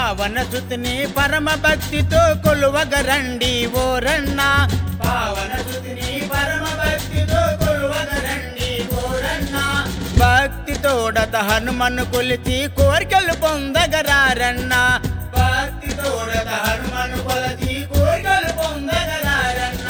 పావన సుతిని పరమ భక్తితో కొలువగరండి ఓరన్న పావన సుతిని పరమ భక్తితో కొలువగరండి ఓరన్న భక్తి తోడత హనుమను కొలిచి కోరికలు పొందగరారన్న భక్తి తోడత హనుమను కొలిచి కోరికలు పొందగరారన్న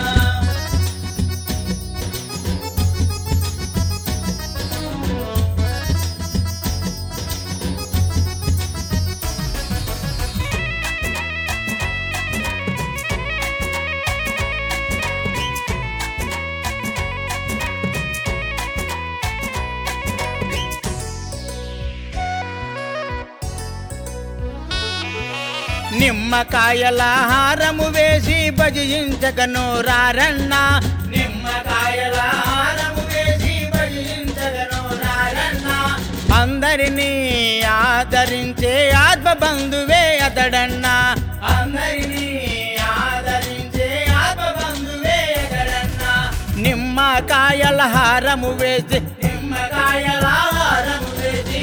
నిమ్మకాయల హారము వేసి భజించగను రారన్న నిమ్మకాయల హారము వేసి భజించగను రారన్న అందరినీ ఆదరించే ఆత్మ బంధువే అతడన్న అందరినీ ఆదరించే ఆత్మ బంధువే అతడన్న నిమ్మకాయల హారము వేసి నిమ్మకాయల హారము వేసి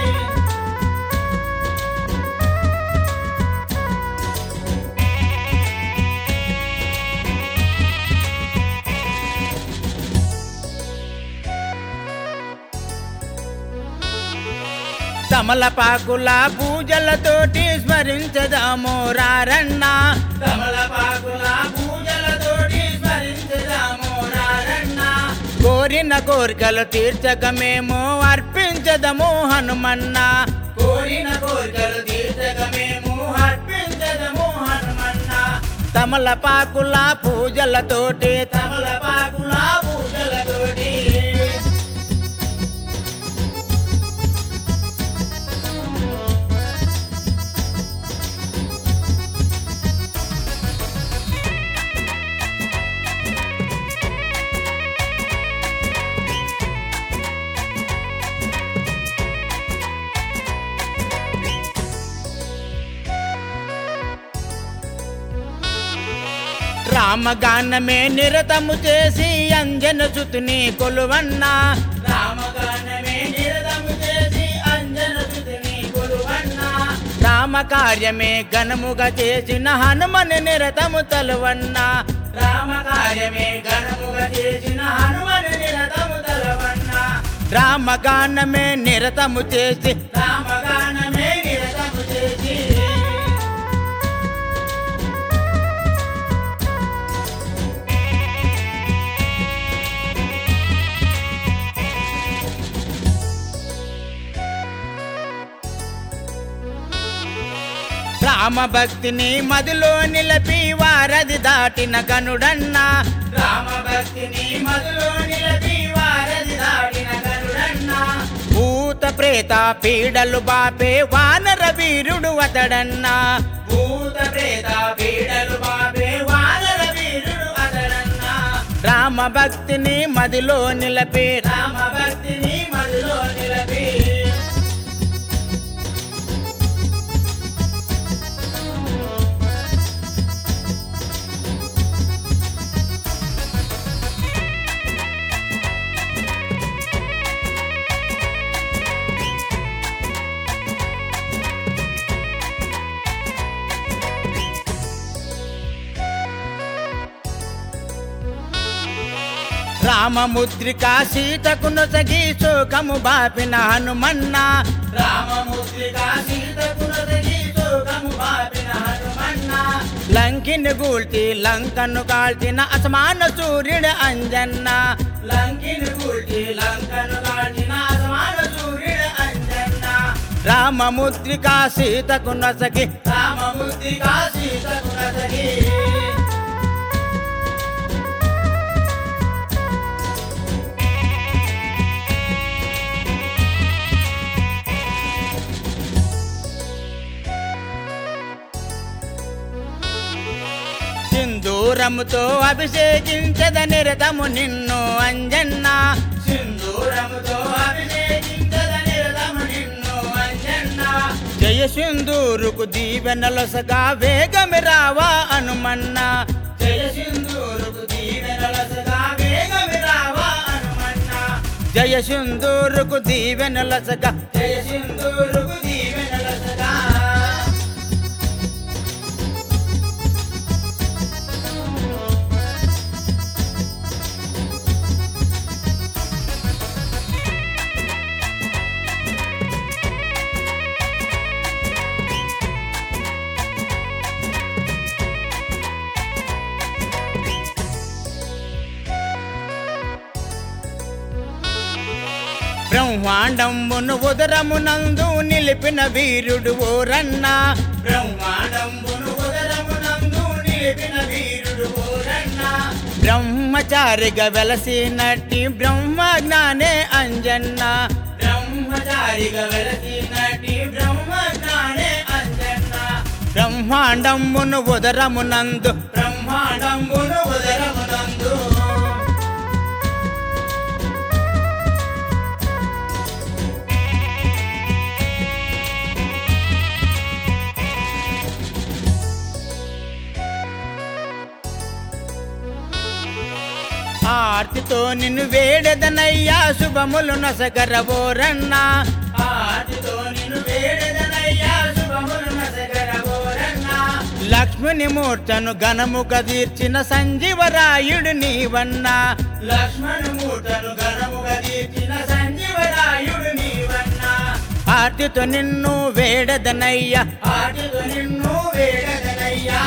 తమలపాకుల పూజలతోటి స్మరించదాము రారన్న తమలపాకుల పూజలతోటి స్మరించదాము రారన్న కోరిన కోరికలు తీర్చక మేము అర్పించదము హనుమన్న కోరిన కోరికలు తీర్చక మేము అర్పించదము హనుమన్న తమలపాకుల పూజలతోటి తమలపాకుల పూజలతోటి రామగానమే నిరతము చేసి అంజన సుతుని కొలువన్న రామగానమే నిరతము చేసి అంజన సుతుని కొలువన్న రామ కార్యమే ఘనముగా చేసిన హనుమని నిరతము తలువన్న రామ కార్యమే ఘనముగా చేసిన హనుమని నిరతము తలవన్న రామగానమే నిరతము చేసి రామగానమే నిరతము చేసి రామ భక్తిని మదిలో నిలిపి వారది దాటిన గనుడన్న రామ భక్తిని మదిలో నిలిపి వారది దాటిన గనుడన్న భూత ప్రేత పీడలు బాపే వానర వీరుడు అతడన్న భూత ప్రేత పీడలు బాపే వానర వీరుడు అతడన్న రామ భక్తిని మదిలో నిలిపి రామ భక్తిని మదిలో నిలిపి రామముద్రిక సీతకు నొసగి శోకము బాపిన హనుమన్న రామముద్రిక సీతకు నొసగి శోకము బాపిన హనుమన్న లంకిని గూల్చి లంకను కాల్చిన అసమాన సూర్యుడు అంజన్న లంకిని గూల్చి లంకను కాల్చిన అసమాన సూర్యుడు అంజన్న రామముద్రిక సీతకు నొసగి రామముద్రిక సీతకు నొసగి సింధూరముతో అభిషేకించద నిరతము నిన్ను అంజన్న సింధూరముతో అభిషేకించద నిరతము నిన్ను అంజన్న జయ సింధూరుకు దీవెనలసగా వేగమి రావా అనుమన్న జయ సింధూరుకు దీవెనలసగా వేగమి రావా అనుమన్న జయ సింధూరుకు దీవెనలసగా జయ సింధూరుకు దీవెనలసగా బ్రహ్మాండంబును ఉదరమునందు నిలిపిన వీరుడు ఓరన్న బ్రహ్మాండంబును ఉదరమునందు నిలిపిన వీరుడు ఓరన్న బ్రహ్మచారిగా వెలసినట్టి బ్రహ్మ జ్ఞానే అంజన్న బ్రహ్మచారిగా వెలసినట్టి బ్రహ్మ జ్ఞానే అంజన్న బ్రహ్మాండంబును ఉదరమునందు బ్రహ్మాండంబును ఉదరమునందు ఆర్తితో నిన్ను వేడదనయ్యా శుభములు నసగరవోరన్నా ఆర్తితో నిన్ను వేడదనయ్యా శుభములు నసగరవోరన్నా లక్ష్మణి మూర్తను ఘనముగా తీర్చిన సంజీవరాయుడు నీవన్నా లక్ష్మణి మూర్తను ఘనముగా తీర్చిన సంజీవరాయుడు నీవన్నా ఆర్తితో నిన్ను వేడదనయ్యా ఆర్తితో నిన్ను వేడదనయ్యా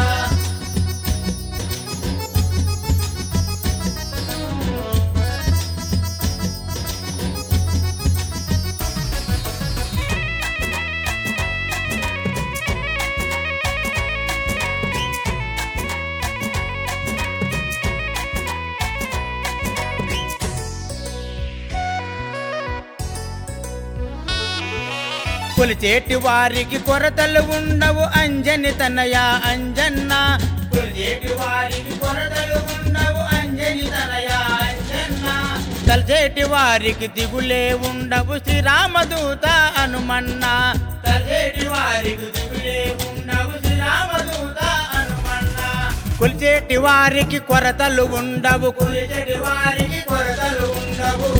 కొలిచేటి వారికి కొరతలు ఉండవు అంజని తనయ అంజన్న కొలిచేటి వారికి కొరతలు ఉండవు అంజని తనయ అంజన్న తలచేటి వారికి దిగులే ఉండవు శ్రీరామదూత హనుమన్న తలచేటి వారికి దిగులే ఉండవు శ్రీరామదూత హనుమన్న కొలిచేటి వారికి కొరతలు ఉండవు కొలిచేటి వారికి కొరతలు ఉండవు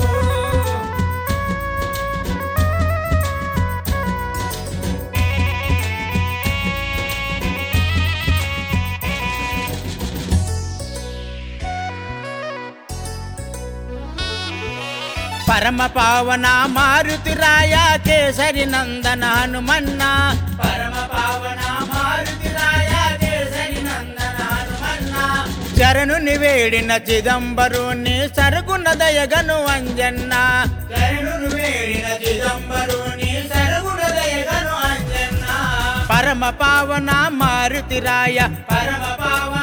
పరమ పావన మారుతిరాయ కేసరి నందన హనుమన్న పరమ పావన మారుతిరాయ కేసరి నందన హనుమన్న చరణుని వేడిన చిదంబరుని సరుగున దయగను అంజన్న చరణుని వేడిన చిదంబరుని సరుగున దయగను అంజన్న పరమ పావన మారుతిరాయ పరమ పావన